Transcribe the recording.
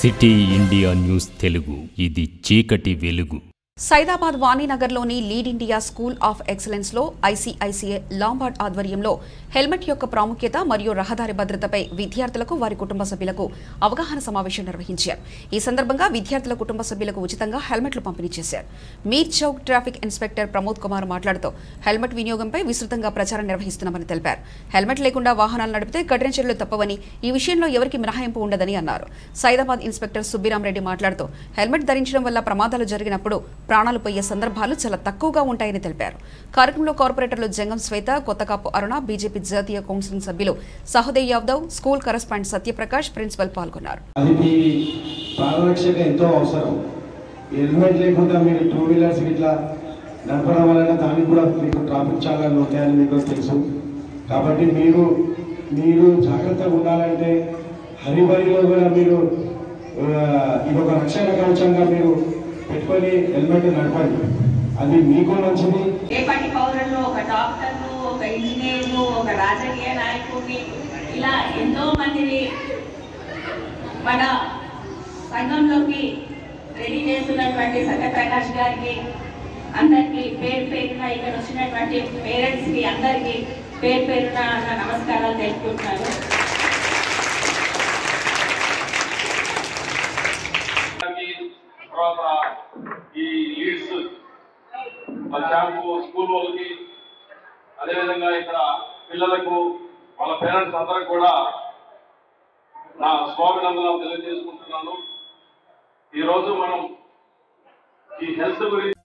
city India news Telugu ఇది చీకటి వెలుగు సైదాబాద్ వాణినగర్లోని Lead India school of excellence లో ఐసీఐసీఏ లాంబార్డ్ ఆధ్వర్యంలో హెల్మెట్ యొక్క ప్రాముఖ్యత మరియు రహదారి భద్రతపై విద్యార్థులకు వారి కుటుంబ సభ్యులకు అవగాహన సమావేశం నిర్వహించారు ఈ సందర్భంగా విద్యార్థుల కుటుంబ సభ్యులకు ఉచితంగా హెల్మెట్లు పంపిణీ చేశారు మీర్ చౌక్ ట్రాఫిక్ ఇన్స్పెక్టర్ ప్రమోద్ కుమార్ మాట్లాడుతూ హెల్మెట్ వినియోగంపై విస్తృతంగా ప్రచారం నిర్వహిస్తున్నామని తెలిపారు హెల్మెట్ లేకుండా వాహనాలు నడిపితే కఠిన చర్యలు తప్పవని ఈ విషయంలో ఎవరికి మినహాయింపు ఉండదని అన్నారు సైదాబాద్ ఇన్స్పెక్టర్ సుబ్బిరాం రెడ్డి మాట్లాడుతూ హెల్మెట్ ధరించడం వల్ల ప్రమాదాలు జరిగినప్పుడు ప్రాణాలు పోయే సందర్భాలు చాలా తక్కువగా ఉంటాయని తెలిపారు కార్యక్రమంలో కార్పొరేటర్లు జంగం శ్వేత కొత్తకాపు అరుణ బీజేపీ జాతీయ కౌన్సిల్ సభ్యులు Sahoday Yadav school correspondent Satyaprakash principal పాల్గొన్నారు అది మీ ప్రాణరక్షక ఎంతో అవసరం ఈ హెల్మెట్ లేకుండా మీరు టూ వీలర్స్ ఇట్లా నడపడం వలన దానికి కూడా మీకు ట్రాఫిక్ చాలా ఉంటాయని మీకు తెలుసు కాబట్టి మీరు మీరు జాగ్రత్తగా ఉండాలంటే హరిబరిలో కూడా మీరు ఆ, ఇది ఒక రక్షణ కవచంగా మీరు పెట్టుకొని హెల్మెట్ నడపండి అది మీకు మంచిది రేపటి పౌరులు ఒక డాక్టర్ను ఒక ఇంజనీర్ను ఒక రాజకీయ నాయకుడిని ఇలా ఎంతో మందిని మన సంఘంలోకి రెడీ చేస్తున్నటువంటి సత్యప్రకాష్ గారికి అందరికీ పేరు పేరున ఇక్కడ వచ్చినటువంటి పేరెంట్స్కి అందరికీ పేరు పేరున నా నమస్కారాలు తెలుపుకుంటున్నాను ఈ తర్వాత ఈ లీడ్స్ ఆ క్యాంపు స్కూల్ వాళ్ళకి అదేవిధంగా ఇక్కడ పిల్లలకు వాళ్ళ పేరెంట్స్ అందరికి కూడా నా స్వామినందనాలు తెలియజేసుకుంటున్నాను ఈరోజు మనం ఈ హెల్త్ గురించి